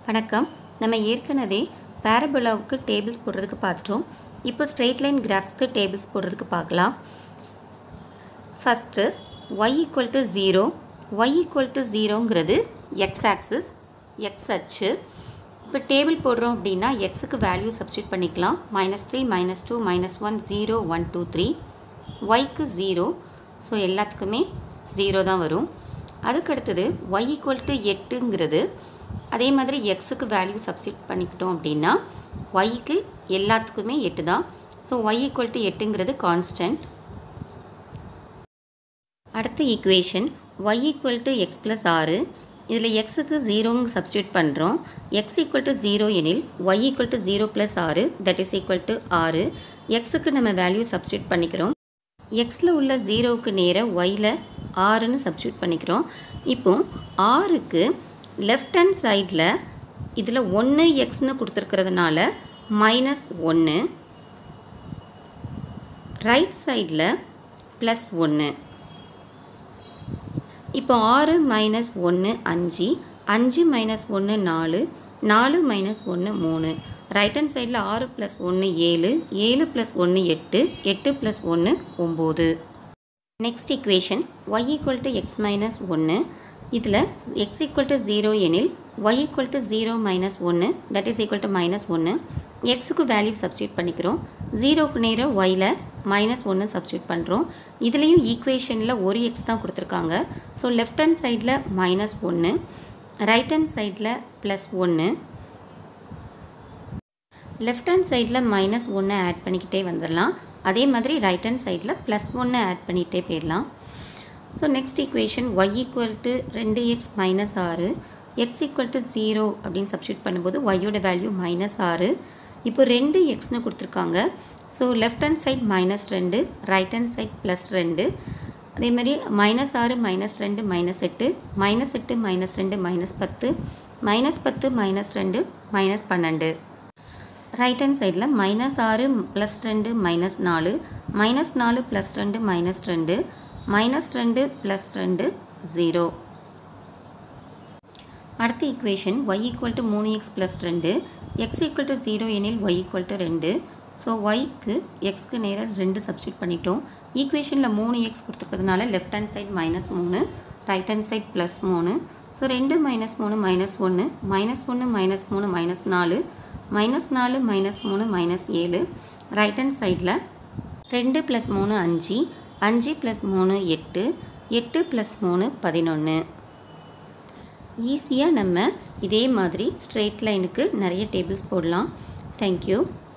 வணக்கம் நம்ம ஏற்கனவே பேரபோலாவுக்கு டேபிள்ஸ் போடுறதுக்கு பார்த்துட்டோம் இப்போ ஸ்ட்ரெயிட் லைன் கிராஃப்ஸ்க்கு டேபிள்ஸ் போடுறதுக்கு பார்க்கலாம் first Y equal to zero Y equal to ஜீரோங்கிறது எக்ஸ் ஆக்சிஸ் எக்ஸ் அச்சு இப்போ டேபிள் போடுறோம் அப்படின்னா எக்ஸுக்கு வேல்யூ சப்ஸ்டியூட் பண்ணிக்கலாம் minus three minus two minus one zero one two three ஒய்க்கு ஜீரோ ஸோ எல்லாத்துக்குமே ஜீரோ தான் வரும் அதுக்கடுத்தது ஒய் ஈக்குவல் டு எட்டுங்கிறது அதே மாதிரி எக்ஸுக்கு வேல்யூ சப்ஸ்டியூட் பண்ணிக்கிட்டோம் அப்படின்னா ஒய்க்கு எல்லாத்துக்குமே எட்டு தான் ஸோ ஒய் ஈக்குவல் டு எட்டுங்கிறது கான்ஸ்டன்ட் அடுத்த equation Y equal to X plus ஆறு இதில் எக்ஸுக்கு ஜீரோங்க சப்ஸ்டியூட் பண்ணுறோம் எக்ஸ் ஈக்குவல் டு ஜீரோ எனில் Y equal to zero plus ஆறு தட் இஸ் ஈக்குவல் டு ஆறு எக்ஸுக்கு நம்ம வேல்யூ சப்ஸ்டியூட் பண்ணிக்கிறோம் எக்ஸில் உள்ள ஜீரோவுக்கு நேராக ஒயில் ஆறுன்னு சப்ஸ்டியூட் பண்ணிக்கிறோம் இப்போ ஆறுக்கு லெஃப்ட் ஹேண்ட் சைடில் இதில் ஒன்று எக்ஸ்னு கொடுத்துருக்கிறதுனால மைனஸ் ஒன்று ரைட் சைடில் ப்ளஸ் ஒன்று இப்போ ஆறு மைனஸ் ஒன்று அஞ்சு அஞ்சு மைனஸ் ஒன்று நாலு நாலு மைனஸ் ஒன்று மூணு ரைட் ஹேண்ட் சைடில் ஆறு ப்ளஸ் ஒன்று ஏழு ஏழு ப்ளஸ் ஒன்று எட்டு எட்டு ப்ளஸ் ஒன்று ஒம்பது next equation Y equal to X minus ஒன்று இதில் எக்ஸ் ஈக்குவல் டு ஜீரோ எனில் Y equal to zero minus ஒன்று that is equal to minus ஒன்று எக்ஸுக்கு வேல்யூ சப்ஸ்டியூட் பண்ணிக்கிறோம் ஜீரோக்கு நேரம் ஒயில் மைனஸ் ஒன்று சப்ஸ்டியூட் பண்ணுறோம் இதுலேயும் ஈக்குவேஷனில் ஒரு எக்ஸ் தான் கொடுத்துருக்காங்க ஸோ லெஃப்ட் ஹேண்ட் சைடில் மைனஸ் ஒன்று ரைட் ஹேண்ட் சைடில் ப்ளஸ் ஒன்று லெஃப்ட் ஹேண்ட் சைடில் மைனஸ் ஒன்று ஆட் பண்ணிக்கிட்டே வந்துடலாம் அதே மாதிரி ரைட் ஹேண்ட் சைடில் ப்ளஸ் ஒன்று ஆட் பண்ணிகிட்டே போயிடலாம் so next equation Y equal to ரெண்டு எக்ஸ் மைனஸ் ஆறு எக்ஸ் ஈக்குவல் டு ஜீரோ அப்படின்னு சப்ஸ்டியூட் பண்ணும்போது ஒய்யோட வேல்யூ மைனஸ் ஆறு இப்போ ரெண்டு எக்ஸ்னு கொடுத்துருக்காங்க so left hand side minus ரெண்டு ரைட் ஹேண்ட் சைட் ப்ளஸ் ரெண்டு அதே மாதிரி மைனஸ் ஆறு மைனஸ் ரெண்டு மைனஸ் எட்டு மைனஸ் எட்டு மைனஸ் ரெண்டு மைனஸ் பத்து மைனஸ் பத்து மைனஸ் ரெண்டு மைனஸ் பன்னெண்டு ரைட் ஹேண்ட் சைடில் மைனஸ் ஆறு ப்ளஸ் ரெண்டு மைனஸ் நாலு மைனஸ் நாலு ப்ளஸ் ரெண்டு மைனஸ் ரெண்டு மைனஸ் ரெண்டு ப்ளஸ் ரெண்டு ஜீரோ அடுத்த ஈக்குவேஷன் ஒய் ஈக்குவல் டு மூணு எக்ஸ் ப்ளஸ் ரெண்டு எக்ஸ் ஈக்குவல் டு ஜீரோ எனில் ஒய் ஈக்குவல் டு ரெண்டு ஸோ ஒய்க்கு எக்ஸ்க்கு நேராக ரெண்டு சப்ஸ்டியூட் பண்ணிட்டோம் ஈக்குவேஷனில் மூணு எக்ஸ் கொடுத்துருக்கிறதுனால லெஃப்ட் ஹேண்ட் சைட் மைனஸ் மூணு ரைட் ஹேண்ட் சைட் ப்ளஸ் மூணு ஸோ ரெண்டு மைனஸ் மூணு மைனஸ் ஒன்று மைனஸ் ஒன்று மைனஸ் மூணு மைனஸ் நாலு மைனஸ் நாலு மைனஸ் மூணு மைனஸ் ஏழு ரைட் ஹேண்ட் சைடில் ரெண்டு ப்ளஸ் மூணு அஞ்சு அஞ்சு ப்ளஸ் மூணு எட்டு எட்டு ப்ளஸ் மூணு பதினொன்று ஈஸியாக நம்ம இதே மாதிரி ஸ்ட்ரெயிட் லைனுக்கு நிறைய டேபிள்ஸ் போடலாம் தேங்க்யூ